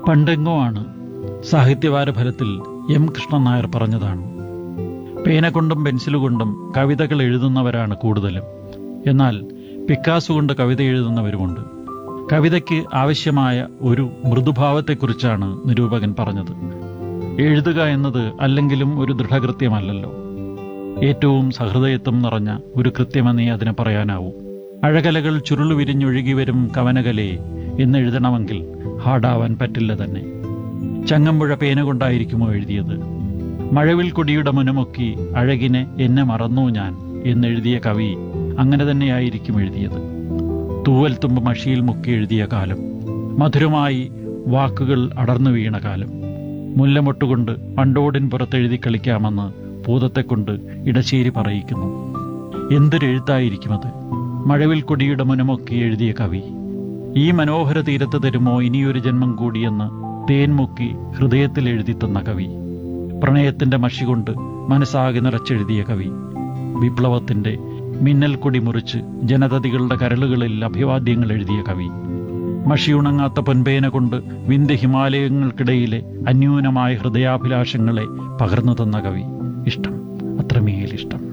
പണ്ടെങ്ങോ ആണ് സാഹിത്യവാര ഫലത്തിൽ എം കൃഷ്ണൻ നായർ പറഞ്ഞതാണ് പേന കൊണ്ടും പെൻസിൽ കൊണ്ടും കവിതകൾ എഴുതുന്നവരാണ് കൂടുതലും എന്നാൽ പിക്കാസു കൊണ്ട് കവിത എഴുതുന്നവരുമുണ്ട് കവിതയ്ക്ക് ആവശ്യമായ ഒരു മൃദുഭാവത്തെക്കുറിച്ചാണ് നിരൂപകൻ പറഞ്ഞത് എഴുതുക എന്നത് അല്ലെങ്കിലും ഒരു ദൃഢകൃത്യമല്ലല്ലോ ഏറ്റവും സഹൃദയത്വം നിറഞ്ഞ ഒരു കൃത്യമെന്നേ അതിനെ പറയാനാവൂ അഴകലകൾ ചുരുളു വിരിഞ്ഞൊഴുകി വരും കവനകലയെ എന്നെഴുതണമെങ്കിൽ ഹാർഡാവാൻ പറ്റില്ല തന്നെ ചങ്ങമ്പുഴ പേന കൊണ്ടായിരിക്കുമോ എഴുതിയത് മഴവിൽ കൊടിയുടെ മുനമൊക്കി അഴകിനെ എന്നെ മറന്നു ഞാൻ എന്നെഴുതിയ കവി അങ്ങനെ തന്നെയായിരിക്കും എഴുതിയത് തൂവൽ തുമ്പ് മഷിയിൽ മുക്കി എഴുതിയ കാലം മധുരമായി വാക്കുകൾ അടർന്നു വീണ കാലം മുല്ലമൊട്ടുകൊണ്ട് പണ്ടോടിൻ പുറത്തെഴുതി കളിക്കാമെന്ന് ഭൂതത്തെക്കൊണ്ട് ഇടശ്ശേരി പറയിക്കുന്നു എന്തൊരെഴുത്തായിരിക്കും അത് മഴവിൽ കൊടിയുടെ മുനമൊക്കി എഴുതിയ കവി ഈ മനോഹര തീരത്ത് തരുമോ ഇനിയൊരു ജന്മം കൂടിയെന്ന് തേൻമുക്കി ഹൃദയത്തിൽ എഴുതി തന്ന കവി പ്രണയത്തിന്റെ മഷി കൊണ്ട് മനസ്സാകെ നിറച്ചെഴുതിയ കവി വിപ്ലവത്തിന്റെ മിന്നൽ കൊടി മുറിച്ച് ജനതതികളുടെ കരളുകളിൽ അഭിവാദ്യങ്ങൾ എഴുതിയ കവി മഷിയുണങ്ങാത്ത പൊൻപേന കൊണ്ട് വിന്ധ്യ ഹിമാലയങ്ങൾക്കിടയിലെ അന്യൂനമായ ഹൃദയാഭിലാഷങ്ങളെ പകർന്നു തന്ന കവി ഇഷ്ടം അത്രമേൽ ഇഷ്ടം